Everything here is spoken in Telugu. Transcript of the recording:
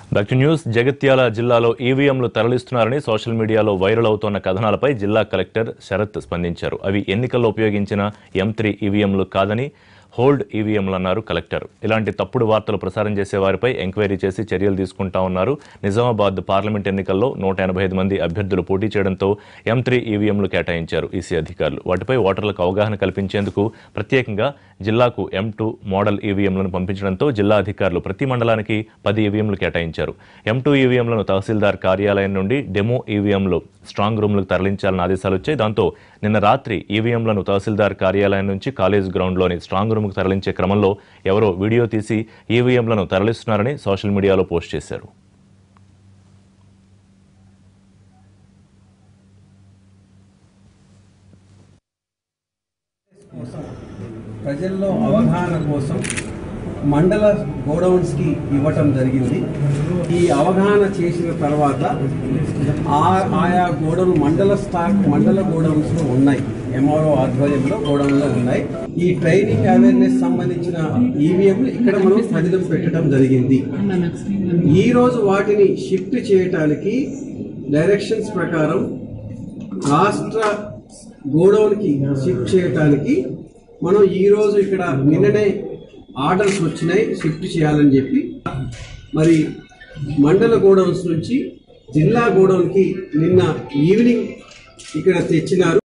బ్యాక్ టు న్యూస్ జగిత్యాల జిల్లాలో ఈవీఎంలు తరలిస్తున్నారని సోషల్ మీడియాలో వైరల్ అవుతోన్న కథనాలపై జిల్లా కలెక్టర్ శరత్ స్పందించారు అవి ఎన్నికల్లో ఉపయోగించిన ఎం త్రీ ఈవీఎంలు కాదని హోల్డ్ ఈవీఎంలు అన్నారు కలెక్టర్ ఇలాంటి తప్పుడు వార్తలు ప్రసారం చేసే వారిపై ఎంక్వైరీ చేసి చర్యలు తీసుకుంటా ఉన్నారు నిజామాబాద్ పార్లమెంట్ ఎన్నికల్లో నూట ఎనభై ఐదు మంది అభ్యర్థులు పోటీ చేయడంతో ఎం త్రీ ఈవీఎంలు కేటాయించారు ఈసీ అధికారులు వాటిపై ఓటర్లకు అవగాహన కల్పించేందుకు ప్రత్యేకంగా జిల్లాకు ఎం టూ మోడల్ ఈవీఎంలను పంపించడంతో జిల్లా అధికారులు ప్రతి మండలానికి పది ఈవీఎంలు కేటాయించారు ఎం టూ ఈవీఎంలను తహసీల్దార్ కార్యాలయం నుండి డెమో ఈవీఎంలు స్ట్రాంగ్ రూమ్లకు తరలించాలని ఆదేశాలు వచ్చాయి దాంతో నిన్న రాత్రి ఈవీఎంలను తహసీల్దార్ కార్యాలయం నుంచి కాలేజ్ గ్రౌండ్లోని స్ట్రాంగ్ రూమ్కు తరలించే క్రమంలో ఎవరో వీడియో తీసి ఈవీఎంలను తరలిస్తున్నారని సోషల్ మీడియాలో పోస్ట్ చేశారు కోసం ప్రజల్లో అవగాహన కోసం మండల గోడౌన్స్కి ఇవ్వటం జరిగింది ఈ అవగాహన చేసిన తర్వాత ఆ ఆయా గోడౌన్ మండల స్టాక్ మండల గోడౌన్స్లో ఉన్నాయి ఎంఆర్ఓ ఆధ్వర్యంలో గోడౌన్లో ఉన్నాయి ఈ ట్రైనింగ్ అవేర్నెస్ సంబంధించిన ఈవీఎంలు ఇక్కడ మనం ప్రజలకు పెట్టడం జరిగింది ఈ రోజు వాటిని షిఫ్ట్ చేయటానికి డైరెక్షన్స్ ప్రకారం రాష్ట్ర గోడౌన్కి షిఫ్ట్ చేయటానికి మనం ఈ రోజు ఇక్కడ నిన్ననే ఆర్డర్స్ వచ్చినాయి షిఫ్ట్ చేయాలని చెప్పి మరి మండల గోడౌన్స్ నుంచి జిల్లా గోడౌన్కి నిన్న ఈవినింగ్ ఇక్కడ తెచ్చినారు